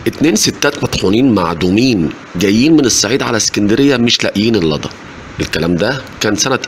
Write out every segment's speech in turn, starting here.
اتنين ستات مطحونين معدومين جايين من الصعيد على اسكندريه مش لاقيين اللضا الكلام ده كان سنه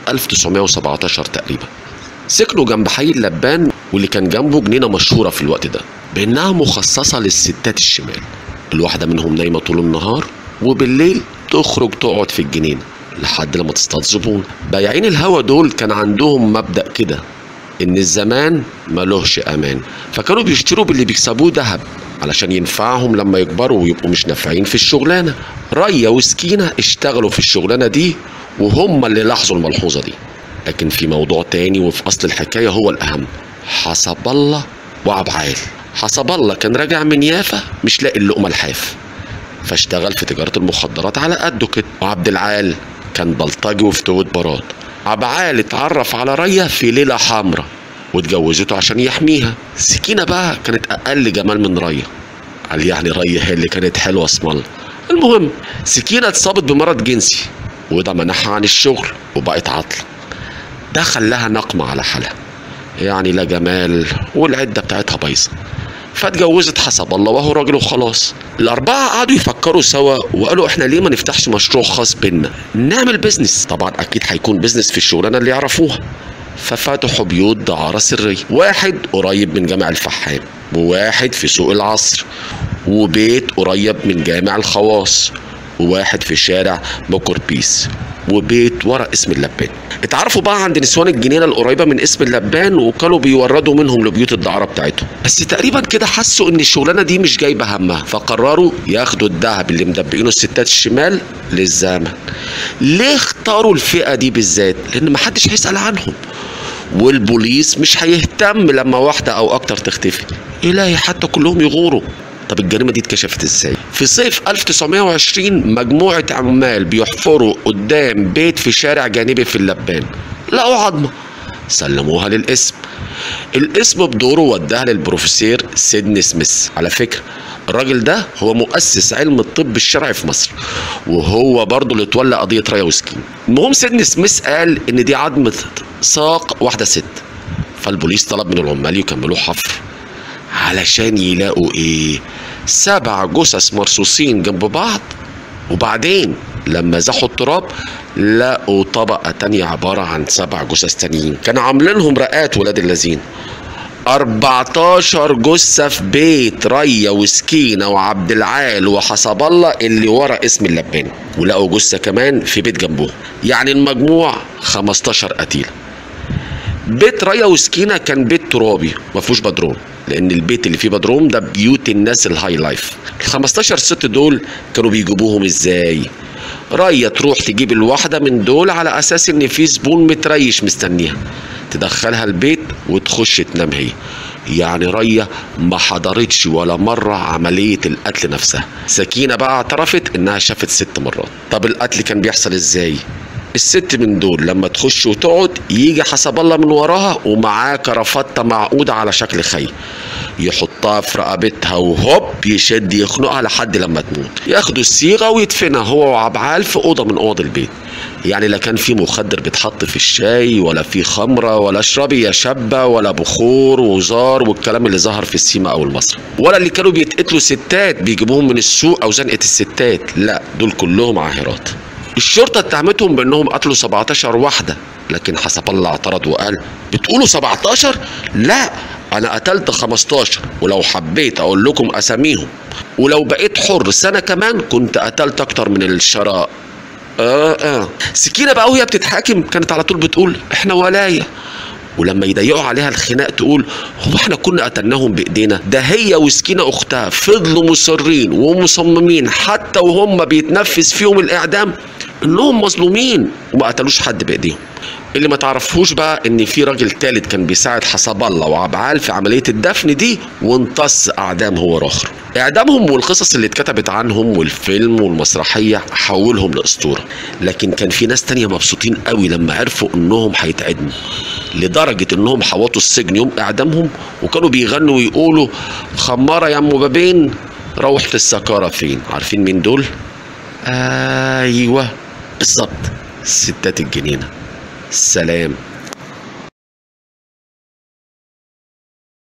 1917 تقريبا سكنوا جنب حي اللبان واللي كان جنبه جنينه مشهوره في الوقت ده بانها مخصصه للستات الشمال الواحده منهم نايمه طول النهار وبالليل تخرج تقعد في الجنينه لحد لما تصطاد زبون بياعين الهوا دول كان عندهم مبدا كده ان الزمان ملوش امان فكانوا بيشتروا باللي بيكسبوه ذهب علشان ينفعهم لما يكبروا ويبقوا مش نافعين في الشغلانه ريا وسكينه اشتغلوا في الشغلانه دي وهم اللي لاحظوا الملحوظه دي لكن في موضوع تاني وفي اصل الحكايه هو الاهم حسب الله وعبعال حسب الله كان راجع من يافا مش لاقي اللقمه الحاف فاشتغل في تجاره المخدرات على قده كده وعبد العال كان بلطجي وفتوة براد عبعال اتعرف على ريا في ليله حمراء واتجوزته عشان يحميها سكينه بقى كانت اقل جمال من ريا قال يعني ريا هي اللي كانت حلوه اسم الله المهم سكينه اتصابت بمرض جنسي وده منعها عن الشغل وبقت عطل ده خلاها نقمة على حالها يعني لا جمال والعدة بتاعتها بايظة فاتجوزت حسب الله وهو راجل وخلاص الأربعة قعدوا يفكروا سوا وقالوا إحنا ليه ما نفتحش مشروع خاص بينا نعمل بيزنس طبعا أكيد هيكون بيزنس في الشغلانة اللي يعرفوها ففتحوا بيوت دعارة سرية واحد قريب من جامع الفحام وواحد في سوق العصر وبيت قريب من جامع الخواص وواحد في شارع بوكوربيس وبيت ورا اسم اللبان اتعرفوا بقى عند نسوان الجنينه القريبه من اسم اللبان وكانوا بيوردوا منهم لبيوت الدعاره بتاعتهم بس تقريبا كده حسوا ان الشغلانه دي مش جايبه همها فقرروا ياخدوا الذهب اللي مدبقينه الستات الشمال للزمن ليه اختاروا الفئه دي بالذات لان محدش هيسال عنهم والبوليس مش هيهتم لما واحده او اكتر تختفي الهي حتى كلهم يغوروا طب الجريمة دي اتكشفت ازاي؟ في صيف 1920 مجموعة عمال بيحفروا قدام بيت في شارع جانبي في اللبان لقوا عظمة سلموها للاسم الاسم بدوره وداها للبروفيسور سيدني سميث على فكرة الراجل ده هو مؤسس علم الطب الشرعي في مصر وهو برضه اللي اتولى قضية رايا وسكين المهم سيدني سميث قال ان دي عظمة ساق واحدة ست فالبوليس طلب من العمال يكملوا حفر علشان يلاقوا ايه سبع جثث مرصوصين جنب بعض وبعدين لما زحوا التراب لقوا طبقة تانية عبارة عن سبع جثث تانيين كانوا عاملينهم رقات ولاد اللذين 14 جثة في بيت ريا وسكينة وعبد العال وحسب الله اللي ورا اسم اللباني ولقوا جثة كمان في بيت جنبهم يعني المجموع 15 قتيل بيت ريا وسكينة كان بيت ترابي ما فيهوش بدروم لان البيت اللي فيه بدروم ده بيوت الناس الهاي لايف ال 15 ست دول كانوا بيجيبوهم ازاي ريا تروح تجيب الواحده من دول على اساس ان في زبون متريش مستنيها تدخلها البيت وتخش تنام هي يعني ريا ما حضرتش ولا مرة عملية القتل نفسها سكينة بقى اعترفت انها شافت ست مرات طب القتل كان بيحصل ازاي الست من دول لما تخش وتقعد يجي حسب الله من وراها ومعاه كرافته معقودة على شكل خي يحطها في رقبتها وهوب يشد يخنقها لحد لما تموت ياخدوا الصيغة ويدفنها هو وعبعال في أوضة من أوض البيت يعني لا كان في مخدر بيتحط في الشاي ولا في خمرة ولا اشربي يا شابة ولا بخور وزار والكلام اللي ظهر في السيما أو المصري ولا اللي كانوا بيتقتلوا ستات بيجيبوهم من السوق أو زنقة الستات لا دول كلهم عاهرات الشرطة اتهمتهم بانهم قتلوا 17 واحدة لكن حسب الله اعترض وقال بتقولوا 17 لا انا قتلت 15 ولو حبيت اقول لكم اساميهم ولو بقيت حر سنة كمان كنت قتلت اكتر من الشراء اه اه سكينة بقى وهي بتتحاكم كانت على طول بتقول احنا ولاية ولما يضيقوا عليها الخناق تقول هو احنا كنا قتلناهم بايدينا ده هي وسكينه اختها فضلوا مصرين ومصممين حتى وهم بيتنفذ فيهم الاعدام انهم مظلومين وما قتلوش حد بايديهم اللي ما تعرفوش بقى ان في راجل تالت كان بيساعد حسب الله وعبعال في عمليه الدفن دي وامتص اعدام هو الاخر اعدامهم والقصص اللي اتكتبت عنهم والفيلم والمسرحيه حولهم لاسطوره لكن كان في ناس تانية مبسوطين قوي لما عرفوا انهم هيتعدموا لدرجه انهم حوطوا السجن يوم اعدامهم وكانوا بيغنوا ويقولوا خماره يا ام بابين روحت السكاره فين عارفين مين دول ايوه بالظبط ستات الجنينه سلام